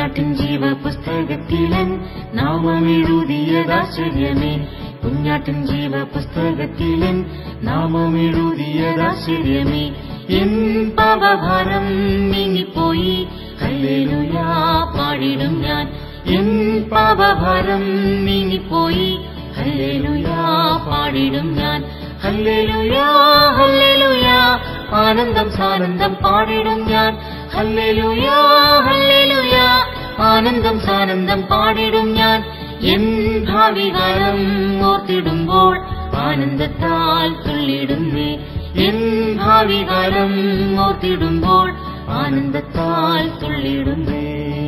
കുഞ്ഞാട്ടിൻ ജീവ പുസ്തകത്തിലൻ നാമം എഴുതിയതാശ്ചര്യമേ കുഞ്ഞാട്ടിൻ ജീവ പുസ്തകത്തിലൻ നാമം എഴുതിയതാശ്ചര്യമേ എൻ പാപഭാരം നീങ്ങിപ്പോയി ഹല്ലേലൂയാ പാടിടും ഞാൻ എൻ പാപഭാരം നീങ്ങിപ്പോയി ഹല്ലേലൂയാ പാടിടും ഞാൻ ഹല്ലേലൂയാ ഹല്ലേലൂയാ ആനന്ദം സാനന്ദം പാടിടും ഞാൻ ഹല്ലേലൂയാ ഹല്ലേലൂയാ ആനന്ദം സാനന്ദം പാടിടും ഞാൻ എൻ ഭാവികാലം ഓർത്തിടുമ്പോൾ ആനന്ദത്താൽ തുള്ളിടുന്നേ എൻ ഭാവികാലം ഓർത്തിടുമ്പോൾ ആനന്ദത്താൽ തുള്ളിടുന്നേ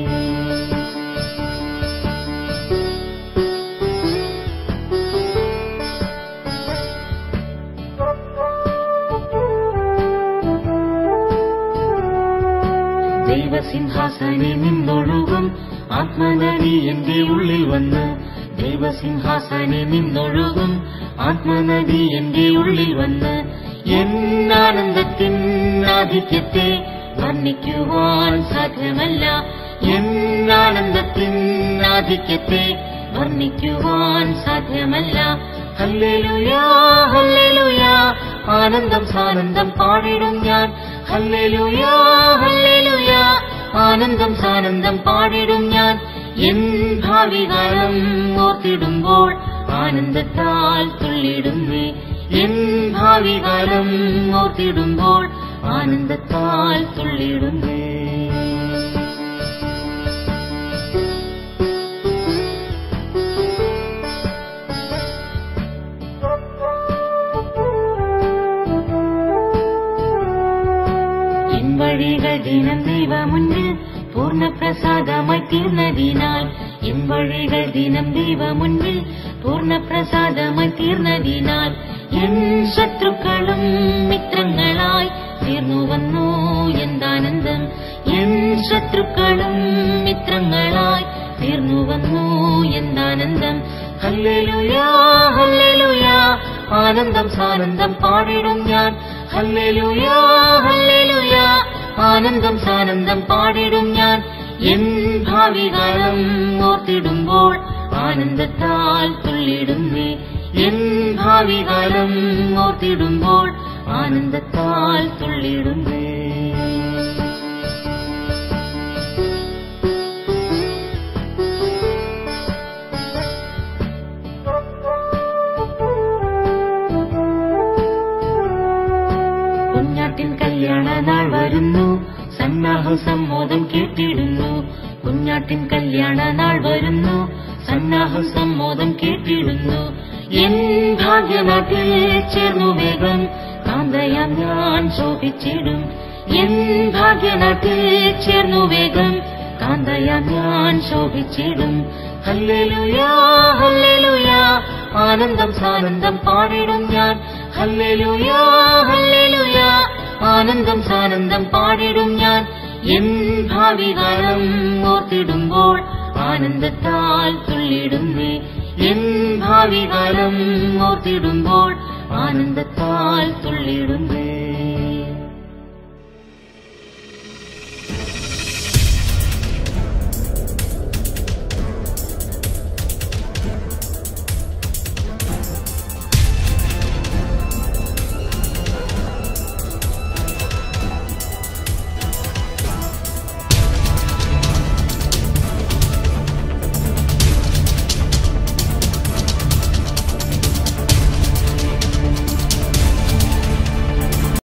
ദൈവസിംഹാസനെ നിന്നൊഴുകും ആത്മനദി എന്റെ ഉള്ളിൽ വന്ന് ദൈവസിംഹാസനെ നിന്നൊഴുകും ആത്മനദി എന്റെ ഉള്ളിൽ വന്ന് എന്നാനന്ദത്തിൻ ആധിക്യത്തെ വർണ്ണിക്കുവാൻ സാധ്യമല്ല എന്നാനന്ദത്തിൻ ആധിക്യത്തെ വർണ്ണിക്കുവാൻ സാധ്യമല്ല ഹല്ലേലൂയാ ഹല്ലേലൂയാ ആനന്ദം സാനന്ദം പാടിടും ഞാൻ ഹല്ലേലൂയാ ഹല്ലേലൂയാ ആനന്ദം സാനന്ദം പാടിടും ഞാൻ എൻ ഭാവികാലം ഓർത്തിടുമ്പോൾ ആനന്ദത്താൽ തുള്ളിടുന്നേ എൻ ഭാവികാലം ഓർത്തിടുമ്പോൾ ആനന്ദത്താൽ തുള്ളിടുന്നേ എൻ വഴികൾ ദിനം ദൈവ മുന്നിൽ പൂർണ്ണപ്രസാദമായി തീർന്നതിനാൽ എൻ വഴികൾ ദിനം ദൈവ മുന്നിൽ പൂർണ്ണപ്രസാദമായി തീർന്നതിനാൽ എൻ ശത്രുക്കളും മിത്രങ്ങളായി തീർന്നു വന്നു എന്താനന്ദം എൻ ശത്രുക്കളും മിത്രങ്ങളായി തീർന്നു വന്നു എന്താനന്ദം ഹല്ലേലൂയാ ഹല്ലേലൂയാ ആനന്ദം സാനന്ദം പാടിടും ഞാൻ ഹല്ലേലൂയാ ഹല്ലേലൂയാ ആനന്ദം സാനന്ദം പാടിടും ഞാൻ എൻ ഭാവികാലം ഓർത്തിടുമ്പോൾ ആനന്ദത്താൽ തുള്ളിടുന്നേ എൻ ഭാവികാലം ഓർത്തിടുമ്പോൾ ആനന്ദത്താൽ തുള്ളിടുന്നേ കുഞ്ഞാട്ടിൻ കല്യാണ നാൾ വരുന്നു സന്നാഹ സമ്മോദം കേട്ടിടുന്നു കുഞ്ഞാട്ടിൻ കല്യാണ നാൾ വരുന്നു സന്നാഹ സമ്മോദം കേട്ടിടുന്നു എൻ ഭാഗ്യനാട്ടിൽ ചേർന്നു വേഗം കാന്തയാം ഞാൻ ശോഭിച്ചിടും എൻ ഭാഗ്യനാട്ടിൽ ചേർന്നു വേഗം കാന്തയാം ഞാൻ ശോഭിച്ചിടും ഹല്ലേലൂയാ ഹല്ലേലൂയാ ആനന്ദം സാനന്ദം പാടിടും ഞാൻ ഹല്ലേലൂയാ ഹല്ലേലൂയാ ആനന്ദം സാനന്ദം പാടിടും ഞാൻ എൻ ഭാവികാലം ഓർത്തിടുമ്പോൾ ആനന്ദത്താൽ തുള്ളിടുന്നേ എൻ ഭാവികാലം ഓർത്തിടുമ്പോൾ ആനന്ദത്താൽ തുള്ളിടുന്നേ